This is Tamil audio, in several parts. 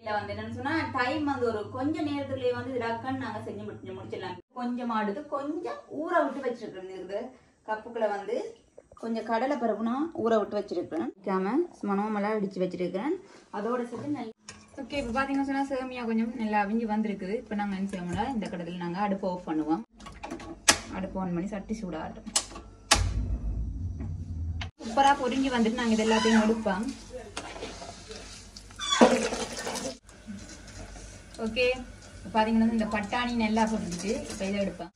இதுல வந்து என்னன்னு சொன்னா டைம் வந்து ஒரு கொஞ்ச நேரத்துலயே வந்து டக்குன்னு நாங்க செஞ்சு முடிச்சு முடிச்சிடலாம் கொஞ்சமா எடுத்து கொஞ்சம் ஊற விட்டு வச்சிருக்கேன் இது கப்புக்குள்ள வந்து கொஞ்சம் கடலை பருப்புனா ஊற விட்டு வச்சிருக்கேன் வைக்காம மனோமெல்லாம் இடிச்சு வச்சிருக்கிறேன் அதோட சேர்த்து நல்ல ஓகே இப்போ பார்த்தீங்கன்னா சொன்னா சேமியா கொஞ்சம் நல்லா அவிஞ்சு வந்திருக்குது இப்போ நாங்கள் என்ன செய்வோம்னா இந்த கடத்தில் நாங்கள் அடுப்பு ஆஃப் பண்ணுவோம் அடுப்பு ஆன் பண்ணி சட்டி சூடாகட்டும் சூப்பராக பொரிஞ்சு வந்துட்டு நாங்கள் இது எல்லாத்தையும் எடுப்போம் ஓகே பார்த்தீங்கன்னா இந்த பட்டாணி நல்லா போட்டுக்கிட்டு இப்போ இதை எடுப்பேன்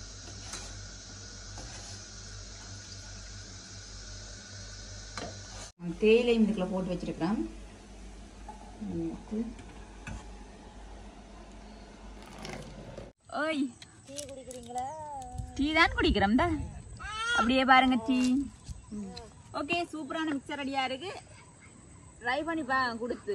தேயிலையும் இதுக்குள்ள போட்டு வச்சிருக்கிறேன் எடுத்து. ஓய் டீ தான் குடிக்கிறோம் தான் அப்படியே பாருங்க டீ ஓகே சூப்பரான மிக்சர் ரெடியா இருக்கு ட்ரை பண்ணி பா கொடுத்து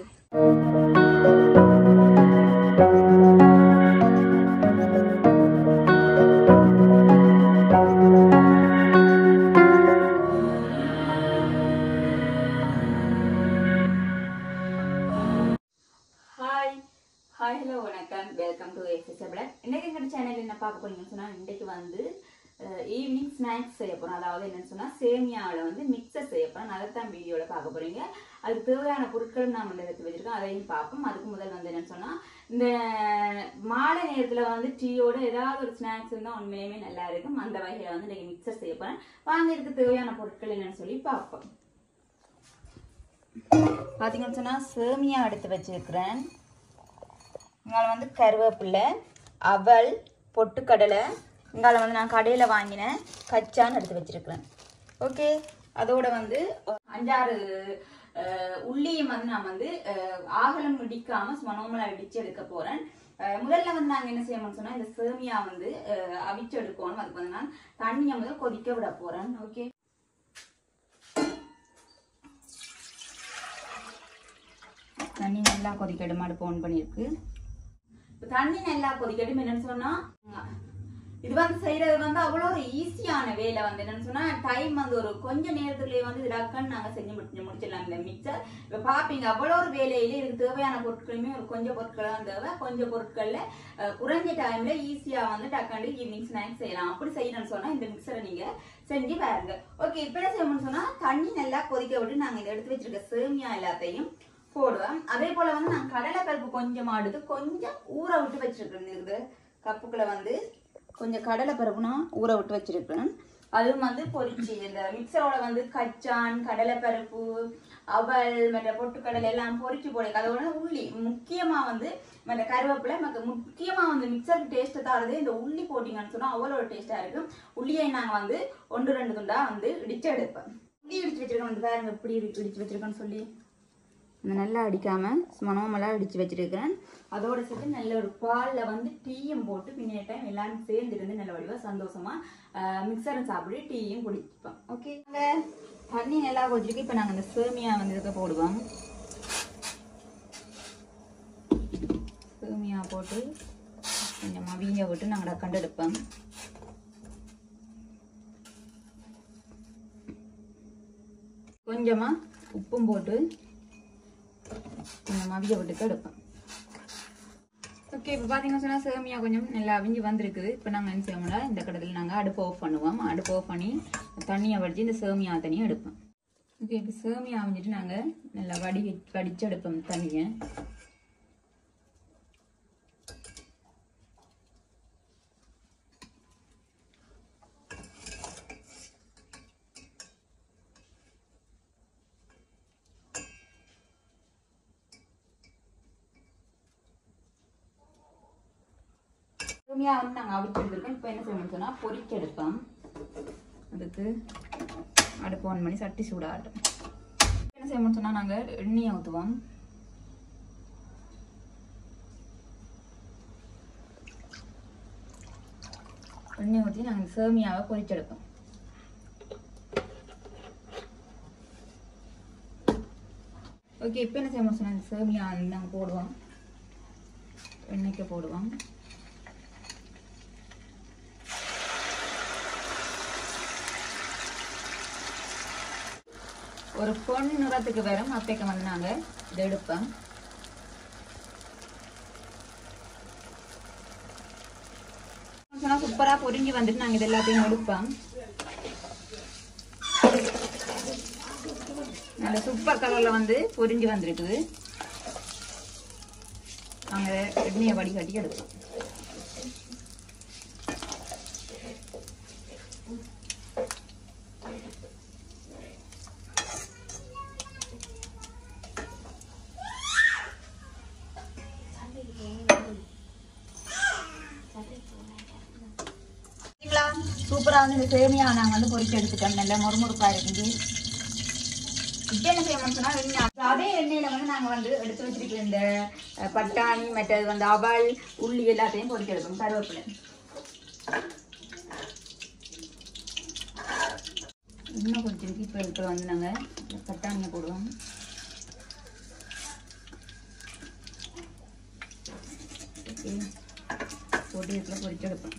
ஹாய் ஹாய் ஹலோ வணக்கம் வெல்கம் டு எக்ஸசபிள் இன்னைக்கு எங்கள் சேனல் என்ன பார்க்க போறீங்கன்னு சொன்னால் இன்றைக்கு வந்து ஈவினிங் ஸ்நாக்ஸ் செய்ய போகிறோம் அதாவது என்னன்னு சொன்னால் சேமியாவில் வந்து மிக்சர் செய்ய போகிறோம் அதைத்தான் வீடியோவில் பார்க்க போகிறீங்க அதுக்கு தேவையான பொருட்கள் நான் வந்து எடுத்து வச்சிருக்கேன் அதையும் பார்ப்போம் அதுக்கு முதல் வந்து என்னன்னு சொன்னால் இந்த மாலை நேரத்தில் வந்து டீயோட ஏதாவது ஒரு ஸ்நாக்ஸ் இருந்தால் உண்மையுமே நல்லா இருக்கும் அந்த வகையில் வந்து இன்றைக்கி மிக்சர் செய்ய போகிறேன் வாங்க இதுக்கு தேவையான பொருட்கள் என்னன்னு சொல்லி பார்ப்போம் பார்த்தீங்கன்னு சொன்னால் சேமியா எடுத்து வச்சிருக்கிறேன் இங்கால வந்து கருவேப்பிலை அவல் பொட்டுக்கடலை இங்கால வந்து நான் கடையில் வாங்கினேன் கச்சான்னு எடுத்து வச்சிருக்கிறேன் ஓகே அதோட வந்து அஞ்சாறு அஹ், உள்ளியும் வந்து நான் வந்து அஹ், ஆகலம் இடிக்காம மனோமலா இடிச்சு எடுக்க போறேன் அஹ், முதல்ல வந்து நாங்க என்ன செய்யணும்னு சொன்னா இந்த சேமியா வந்து அஹ், அவிச்சு எடுக்கணும் அதுக்கு வந்து நான் தண்ணியை முதல் கொதிக்க விட போறேன் ஓகே தண்ணி நல்லா கொதிக்கட்டும் அடுப்பு ஆன் பண்ணியிருக்கு இப்போ தண்ணி நல்லா கொதிக்கட்டும் என்னன்னு சொன்னா இது வந்து செய்யறது வந்து அவ்வளோ ஒரு ஈஸியான வேலை வந்து என்னன்னு சொன்னா டைம் வந்து ஒரு கொஞ்ச நேரத்துலயே வந்து இது டக்குன்னு நாங்க செஞ்சு முடிச்சு முடிச்சிடலாம் இந்த மிக்சர் இப்ப பாப்பீங்க அவ்வளோ ஒரு வேலையில இதுக்கு தேவையான பொருட்களுமே ஒரு கொஞ்சம் பொருட்கள் தான் தேவை கொஞ்சம் பொருட்கள்ல அஹ், குறைஞ்ச டைம்ல ஈஸியா வந்து டக்காண்டு ஈவினிங் ஸ்நாக்ஸ் செய்யலாம் அப்படி செய்யணும்னு சொன்னா இந்த மிக்சரை நீங்க செஞ்சு பாருங்க ஓகே இப்ப என்ன செய்யணும்னு சொன்னா தண்ணி நல்லா கொதிக்க விட்டு நாங்க இதை எடுத்து வச்சிருக்க சேமியா எல்லாத்தையும் போடுவேன் அதே போல வந்து நான் கடலை பருப்பு கொஞ்சமா எடுத்து கொஞ்சம் ஊற விட்டு வச்சிருக்கேன் இது கப்புக்குள்ள வந்து கொஞ்சம் கடலை பருப்புனா ஊற விட்டு வச்சிருக்கேன் அதுவும் வந்து பொரிச்சு இந்த மிக்சரோட வந்து கச்சான் கடலை பருப்பு அவல் மற்ற பொட்டுக்கடலை எல்லாம் பொரிச்சு போடுங்க அதோட உள்ளி முக்கியமா வந்து மற்ற கருவேப்பிலை மற்ற முக்கியமா வந்து மிக்சருக்கு டேஸ்ட் தரது இந்த உள்ளி போட்டீங்கன்னு சொன்னா அவ்வளோ டேஸ்டா இருக்கும் உள்ளியை நாங்க வந்து ஒன்று ரெண்டு துண்டா வந்து இடிச்சு எடுப்பேன் உள்ளி இடிச்சு வச்சிருக்கோம் வந்து பாருங்க எப்படி இடிச்சு வச்சிருக்கோன்னு சொல்லி அந்த நல்லா அடிக்காம மனோமெல்லாம் அடிச்சு வச்சிருக்கிறேன் அதோட சேர்த்து நல்ல ஒரு பாலில் வந்து டீயும் போட்டு பின்ன டைம் எல்லாரும் சேர்ந்து இருந்து நல்ல வடிவா சந்தோஷமா மிக்சரும் சாப்பிட்டு டீயும் குடிப்போம் ஓகே தண்ணி நல்லா கொதிச்சிருக்கு இப்போ நாங்கள் இந்த சேமியா வந்து இதுக்கு போடுவோம் சேமியா போட்டு கொஞ்சம் மவிய விட்டு நாங்கள் கண்டு எடுப்போம் கொஞ்சமா உப்பும் போட்டு கொஞ்சம் மதிய விட்டுக்கு எடுப்பேன் ஓகே இப்போ பார்த்தீங்கன்னா சொன்னால் சேமியா கொஞ்சம் நல்லா அவிஞ்சு வந்திருக்குது இப்போ நாங்கள் என்ன செய்வோம்னா இந்த கடத்தில் நாங்கள் அடுப்பு ஆஃப் பண்ணுவோம் அடுப்பு ஆஃப் பண்ணி தண்ணியை வடித்து இந்த சேமியா தண்ணியை எடுப்போம் ஓகே இப்போ சேமியா அவிஞ்சிட்டு நாங்கள் நல்லா வடி வடிச்சு எடுப்போம் தண்ணியை சேமியா வந்து நாங்கள் அவிச்சு எடுத்துருக்கோம் இப்போ என்ன செய்யணும்னு சொன்னால் பொரிக்க எடுப்போம் அதுக்கு அடுப்பு ஆன் பண்ணி சட்டி சூடாகட்டும் என்ன செய்யணும்னு சொன்னால் நாங்கள் எண்ணெயை ஊற்றுவோம் எண்ணெய் ஊற்றி நாங்கள் சேமியாவை பொரிச்செடுப்போம் ஓகே இப்போ என்ன செய்யணும் சொன்னால் இந்த சேமியா வந்து நாங்கள் போடுவோம் எண்ணெய்க்கு போடுவோம் ஒரு பொன் நிறத்துக்கு வரும் அப்பைக்கு வந்து நாங்கள் இதை எடுப்போம் சூப்பரா பொரிஞ்சு வந்துட்டு நாங்க இது எல்லாத்தையும் எடுப்போம் நல்ல சூப்பர் கலர்ல வந்து பொரிஞ்சு வந்திருக்குது நாங்க எண்ணெயை வடிகட்டி எடுப்போம் பாத்தீங்களா சூப்பரா வந்து இந்த சேமியா நாங்க வந்து பொரிச்சு எடுத்துட்டோம் நல்ல முறுமுறுப்பா இருக்குது இப்போ என்ன செய்யணும்னு சொன்னா வெண்ணெய் அதே எண்ணெயில வந்து நாங்க வந்து எடுத்து வச்சிருக்க இந்த அஹ், பட்டாணி மற்றது வந்து அவல் உள்ளி எல்லாத்தையும் பொரிச்சு எடுப்போம் கருவேப்பிலை இன்னும் கொஞ்சம் இருக்கு இப்போ இருக்கிற வந்து நாங்க பட்டாணியை போடுவோம் ஓகே போட்டு இதில் பொரிச்சு எடுப்போம்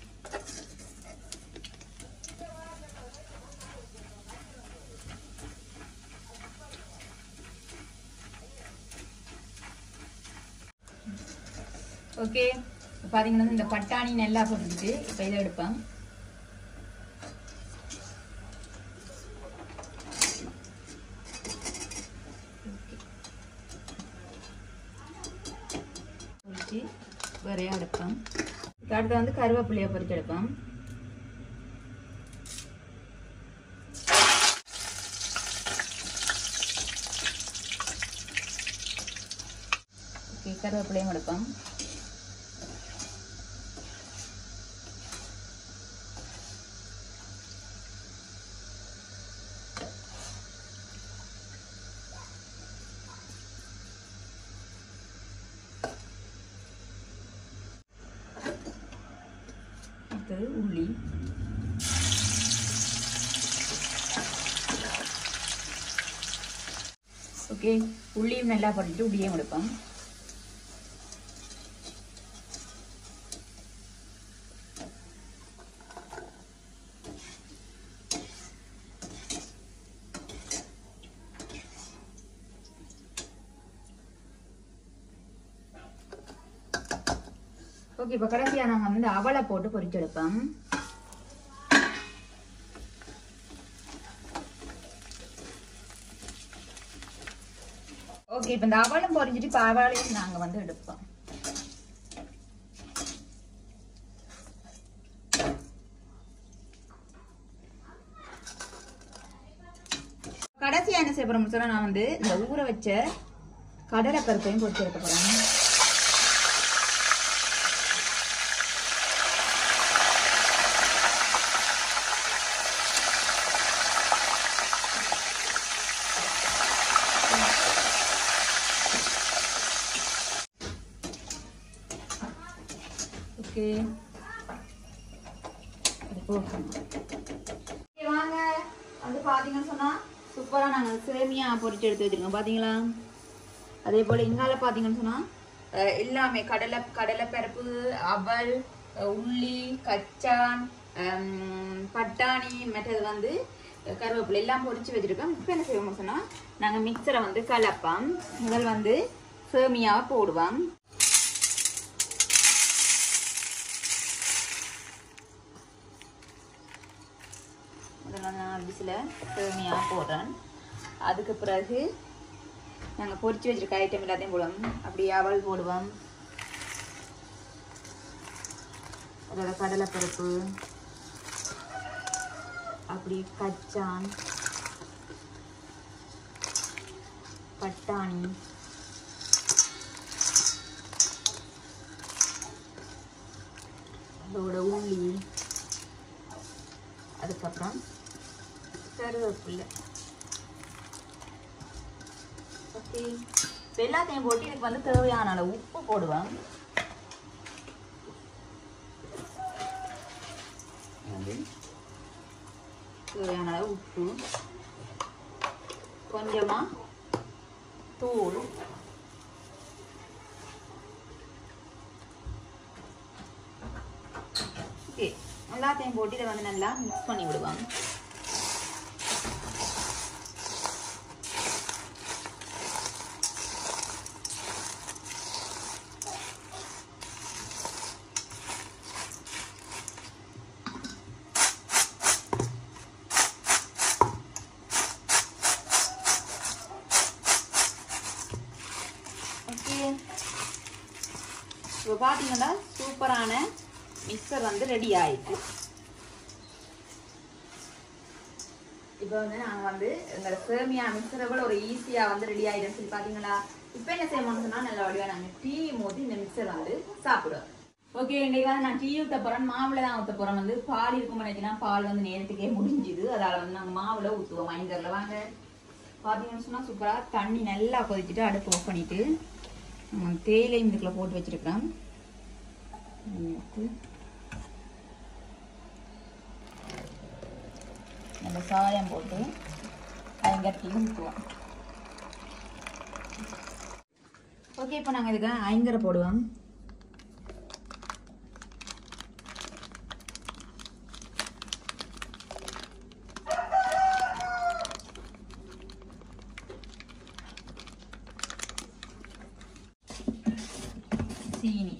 ஓகே பார்த்தீங்கன்னா இந்த பட்டாணி நல்லா போட்டுக்கிட்டு இப்போ இதை எடுப்பேன் பொரிச்சு வேறையாக எடுப்பேன் இதுக்கு அடுத்து வந்து கருவேப்பிலையை பொரிச்சு எடுப்பேன் ஓகே கருவேப்பிலையும் எடுப்பேன் அடுத்தது உள்ளி ஓகே உள்ளியும் நல்லா பண்ணிட்டு உள்ளியும் எடுப்போம் ஓகே இப்போ கடைசியாக நாங்கள் வந்து அவலை போட்டு பொரிச்செடுப்போம் ஓகே இப்போ இந்த அவலும் பொரிஞ்சிட்டு இப்போ அவளையும் நாங்கள் வந்து எடுப்போம் கடைசியா என்ன செய்ய போறோம்னு சொன்னா நான் வந்து இந்த ஊற வச்ச கடலை பருப்பையும் பொரிச்சு எடுக்க போறேன் ஓகே வாங்க வந்து பாத்தீங்கன்னு சொன்னா சூப்பரா நாங்க சேமியா பொரிச்சு எடுத்து வச்சிருக்கோம் பாத்தீங்களா அதே போல இங்கால பாத்தீங்கன்னு சொன்னா அஹ், எல்லாமே கடலை கடலை பருப்பு அவல் அஹ், உள்ளி கச்சான் ஹம், பட்டாணி மற்றது வந்து அஹ், கருவேப்பிலை எல்லாம் பொரிச்சு வச்சிருக்கோம் இப்போ என்ன செய்வோம் சொன்னா நாங்க மிக்சரை வந்து கலப்போம் முதல் வந்து சேமியாவை போடுவோம் முதல்ல நான் விசில் சேமியா போடுறேன் அதுக்கு பிறகு நாங்கள் பொரிச்சு வச்சிருக்க ஐட்டம் எல்லாத்தையும் போடுவோம் அப்படி அவல் போடுவோம் அதோட கடலைப்பருப்பு அப்படி கச்சான் பட்டாணி அதோட உள்ளி அதுக்கப்புறம் கருவேப்பிலை ஓகே இப்போ எல்லாத்தையும் போட்டு இதுக்கு வந்து தேவையான அளவு உப்பு போடுவேன் அது தேவையான அளவு உப்பு கொஞ்சமா தூள் ஓகே எல்லாத்தையும் போட்டு இதை வந்து நல்லா மிக்ஸ் பண்ணி விடுவாங்க இப்போ பார்த்தீங்கன்னா சூப்பரான மிக்சர் வந்து ரெடி ஆயிடுச்சு இப்போ வந்து நாங்கள் வந்து எங்களோட சேமியா மிக்சரை கூட ஒரு ஈஸியாக வந்து ரெடி ஆயிடுன்னு சொல்லி பார்த்தீங்களா இப்போ என்ன செய்யணும்னு சொன்னால் நல்ல வடிவாக நாங்கள் டீ ஊற்றி இந்த மிக்சர் வந்து சாப்பிடுவோம் ஓகே இன்னைக்கு வந்து நான் டீ ஊற்ற போகிறேன் மாவில் தான் ஊற்ற போகிறேன் வந்து பால் இருக்கும் நினைச்சுன்னா பால் வந்து நேரத்துக்கே முடிஞ்சுது அதால் வந்து நாங்கள் மாவில் ஊற்றுவோம் மைண்டரில் வாங்க பார்த்தீங்கன்னு சொன்னால் சூப்பராக தண்ணி நல்லா கொதிச்சுட்டு அடுப்பு ஆஃப் பண்ணிட்டு ம், தேயிலையும் இதுக்குள்ள போட்டு வச்சிருக்கிறேன் எடுத்து நம்ம சாயம் போட்டு ஐங்கட்டி ஊற்றுவோம் ஓகே இப்போ நாங்கள் இதுக்கு ஐங்கரை போடுவோம் சீனி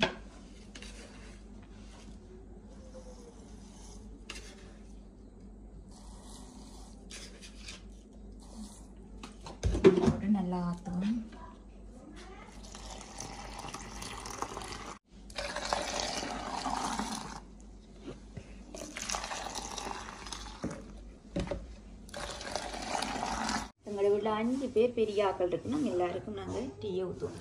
போட்டு நல்லா ஆற்றுவோம் எங்களோட வீட்டில் அஞ்சு பேர் பெரிய ஆக்கள் இருக்கு நாங்கள் எல்லாருக்கும் நாங்கள் டீயை ஊற்றுவோம்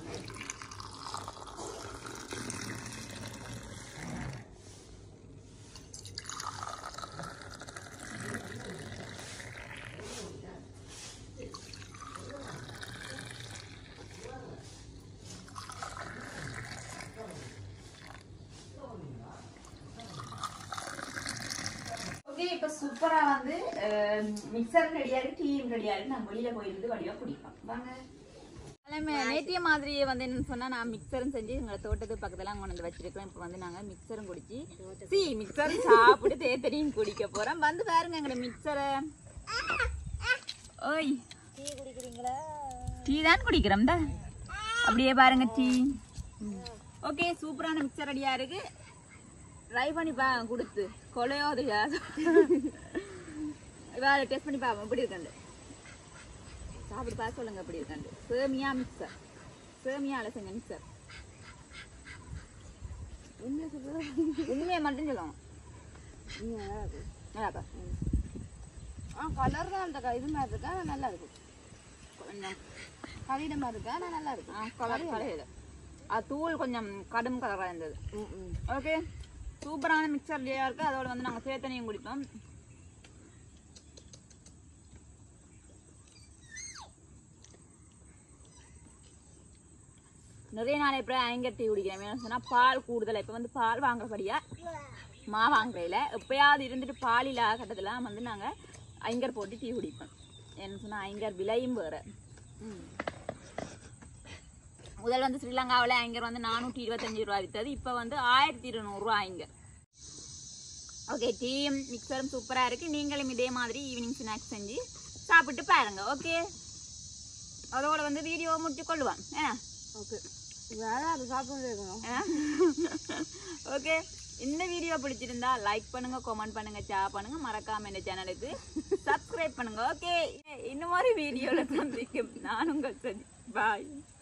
ஓகே இப்போ சூப்பராக வந்து மிக்சர் ரெடியாக டீயும் ரெடியாக இருக்கு நான் வெளியில் போயிருந்து வழியாக குடிப்போம் வாங்க கிழமை நேத்திய மாதிரியே வந்து என்னன்னு சொன்னா நான் மிக்சரும் செஞ்சு எங்களை தோட்டத்து பக்கத்துல கொண்டு வந்து வச்சிருக்கோம் இப்போ வந்து நாங்க மிக்சரும் குடிச்சு சி மிக்சரும் சாப்பிட்டு தேத்தரையும் குடிக்க போறோம் வந்து பாருங்க எங்களை மிக்சரை ஓய் டீ குடிக்கிறீங்களா டீ தான் குடிக்கிறோம் தான் அப்படியே பாருங்க டீ ஓகே சூப்பரான மிக்சர் ரெடியா இருக்கு ட்ரை பண்ணி பா கொடுத்து கொலையோது வேற டெஸ்ட் பண்ணி பாப்போம் எப்படி இருக்காண்டு சாப்பிட்டு பார்க்க சொல்லுங்க எப்படி இருக்காண்டு சேமியா மிக்சர் சேமியால செஞ்ச மிக்சர் என்ன சொல்றது உண்மையை மட்டும் சொல்லணும் நல்லா இருக்கு நல்லா இருக்கா? ஆ கலர் தான் அந்த க- இது மாதிரி இருக்கா ஆனா நல்லா இருக்கும் கொஞ்சம் கலீட மாதிரி இருக்கா ஆனால் நல்லா இருக்கும் கலர் கலையில அது தூள் கொஞ்சம் கடும் கலராக இருந்தது ம் ம் ஓகே சூப்பரான மிக்சர் லேயா இருக்கு அதோட வந்து நாங்கள் சேத்தனையும் குடிப்போம் நிறைய நாள் எப்படி ஐங்கர் டீ குடிக்கிறேன் வேணும் சொன்னா பால் கூடுதல் இப்போ வந்து பால் வாங்குறபடியா மா வாங்குறையில எப்பயாவது இருந்துட்டு பால் இல்லாத கட்டத்துல வந்து நாங்கள் ஐங்கர் போட்டு டீ குடிப்போம் என்ன சொன்னா ஐங்கர் விலையும் வேற ம் முதல் வந்து ஸ்ரீலங்காவில் ஐங்கர் வந்து நானூற்றி இருபத்தஞ்சு ரூபா வித்தது இப்போ வந்து ஆயிரத்தி இருநூறுவா ஐங்கர் ஓகே டீயும் மிக்சரும் சூப்பராக இருக்குது நீங்களும் இதே மாதிரி ஈவினிங் ஸ்நாக்ஸ் செஞ்சு சாப்பிட்டு பாருங்க ஓகே அதோட வந்து வீடியோ முடிச்சு கொள்ளுவான் ஏன்னா ஓகே வேற அது சாப்பிட்டு இருக்கணும் ஓகே இந்த வீடியோ பிடிச்சிருந்தா லைக் பண்ணுங்க கமெண்ட் பண்ணுங்க ஷேர் பண்ணுங்க மறக்காம இந்த சேனலுக்கு சப்ஸ்கிரைப் பண்ணுங்க ஓகே இன்னும் மாதிரி வீடியோல சந்திக்கும் நான் உங்கள் சஜி பாய்